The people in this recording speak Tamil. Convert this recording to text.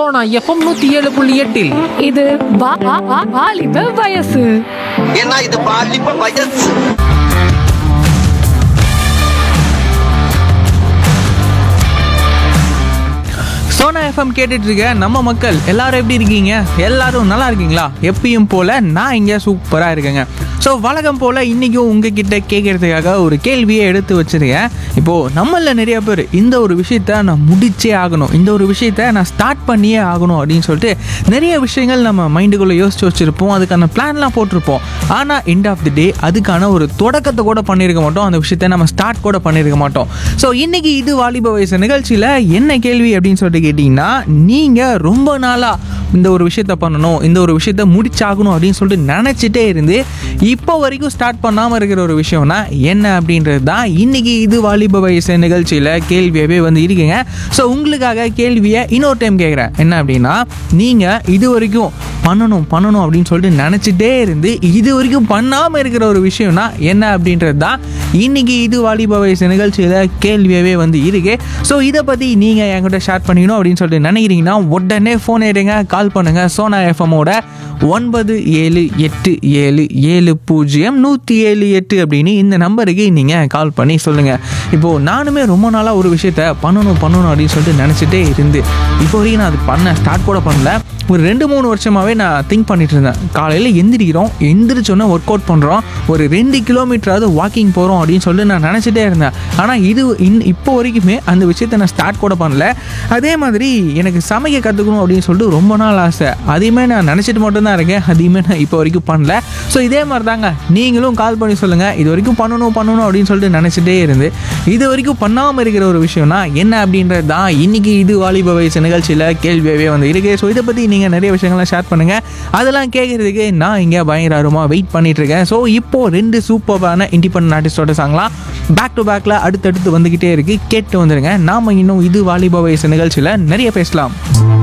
சோனா எஃப்எம் நூத்தி ஏழு புள்ளி எட்டில் இது வா- வா- வா- வாலிப வயசு ஏன்னா இது பாலிப்ப வயசு சோனா எஃப்எம் கேட்டுட்டு இருக்க நம்ம மக்கள் எல்லாரும் எப்படி இருக்கீங்க எல்லாரும் நல்லா இருக்கீங்களா எப்பயும் போல நான் இங்கே சூப்பராக இருக்கேங்க ஸோ வழக்கம் போல் இன்றைக்கும் உங்ககிட்ட கேட்கறதுக்காக ஒரு கேள்வியை எடுத்து வச்சிருக்கேன் இப்போது நம்மள நிறைய பேர் இந்த ஒரு விஷயத்த நான் முடிச்சே ஆகணும் இந்த ஒரு விஷயத்த நான் ஸ்டார்ட் பண்ணியே ஆகணும் அப்படின்னு சொல்லிட்டு நிறைய விஷயங்கள் நம்ம மைண்டுக்குள்ளே யோசிச்சு வச்சுருப்போம் அதுக்கான பிளான்லாம் போட்டிருப்போம் ஆனால் எண்ட் ஆஃப் தி டே அதுக்கான ஒரு தொடக்கத்தை கூட பண்ணியிருக்க மாட்டோம் அந்த விஷயத்த நம்ம ஸ்டார்ட் கூட பண்ணியிருக்க மாட்டோம் ஸோ இன்னைக்கு இது வாலிப வயசு நிகழ்ச்சியில் என்ன கேள்வி அப்படின்னு சொல்லிட்டு கேட்டிங்கன்னா நீங்கள் ரொம்ப நாளாக இந்த ஒரு விஷயத்த பண்ணணும் இந்த ஒரு விஷயத்த முடிச்சாகணும் அப்படின்னு சொல்லிட்டு நினச்சிட்டே இருந்து இப்போ வரைக்கும் ஸ்டார்ட் பண்ணாமல் இருக்கிற ஒரு விஷயம்னா என்ன அப்படின்றது தான் இன்னைக்கு இது வாலிப வயசு நிகழ்ச்சியில் கேள்வியாகவே வந்து இருக்குங்க ஸோ உங்களுக்காக கேள்வியை இன்னொரு டைம் கேட்குறேன் என்ன அப்படின்னா நீங்கள் இது வரைக்கும் பண்ணணும் பண்ணணும் அப்படின்னு சொல்லிட்டு நினச்சிட்டே இருந்து இது வரைக்கும் பண்ணாமல் இருக்கிற ஒரு விஷயம்னா என்ன அப்படின்றது தான் இன்னைக்கு இது வாலிப வயசு நிகழ்ச்சியில் கேள்வியாகவே வந்து இருக்கு ஸோ இதை பற்றி நீங்கள் என்கிட்ட ஷேர் பண்ணிக்கணும் அப்படின்னு சொல்லிட்டு நினைக்கிறீங்கன்னா உடனே ஃபோன் எடுங்க கால் பண்ணுங்கள் சோனா எஃப்எம்மோட ஒன்பது ஏழு எட்டு ஏழு ஏழு பூஜ்ஜியம் நூற்றி ஏழு எட்டு அப்படின்னு இந்த நம்பருக்கு நீங்கள் கால் பண்ணி சொல்லுங்கள் இப்போது நானுமே ரொம்ப நாளாக ஒரு விஷயத்த பண்ணணும் பண்ணணும் அப்படின்னு சொல்லிட்டு நினச்சிட்டே இருந்து இப்போ வரைக்கும் நான் அது பண்ண ஸ்டார்ட் கூட பண்ணல ஒரு ரெண்டு மூணு வருஷமாகவே நான் திங்க் பண்ணிட்டு இருந்தேன் காலையில் எந்திரிக்கிறோம் எந்திரிச்சோன்னே ஒர்க் அவுட் பண்ணுறோம் ஒரு ரெண்டு கிலோமீட்டராவது வாக்கிங் போகிறோம் அப்படின்னு சொல்லிட்டு நான் நினச்சிட்டே இருந்தேன் ஆனால் இது இன் இப்போ வரைக்குமே அந்த விஷயத்த நான் ஸ்டார்ட் கூட பண்ணல அதே மாதிரி எனக்கு சமைக்க கற்றுக்கணும் அப்படின்னு சொல்லிட்டு ரொம்ப நாள் ஆசை அதையுமே நான் நினச்சிட்டு மட்டும்தான் இருக்கேன் அதையுமே நான் இப்போ வரைக்கும் பண்ணல ஸோ இதே மாதிரி தாங்க நீங்களும் கால் பண்ணி சொல்லுங்கள் இது வரைக்கும் பண்ணணும் பண்ணணும் அப்படின்னு சொல்லிட்டு நினச்சிட்டே இருந்து இது வரைக்கும் பண்ணாமல் இருக்கிற ஒரு விஷயம்னா என்ன அப்படின்றது தான் இன்னைக்கு இது வாலிப வயசு நிகழ்ச்சியில் கேள்வியாகவே வந்து இருக்கு ஸோ இதை பற்றி நீங்கள் நிறைய விஷயங்கள்லாம் ஷேர் பண்ணுங்கள் அதெல்லாம் கேட்குறதுக்கு நான் இங்கே பயங்கரமாக வெயிட் பண்ணிட்டு இருக்கேன் ஸோ இப்போ ரெண்டு சூப்பரான இண்டிபெண்ட் ஆர்டிஸ்டோட சாங்லாம் பேக் டு பேக்கில் அடுத்தடுத்து வந்துக்கிட்டே இருக்கு கேட்டு வந்துருங்க நாம இன்னும் இது வாலிப வயசு நிகழ்ச்சியில் நிறைய பேசலாம்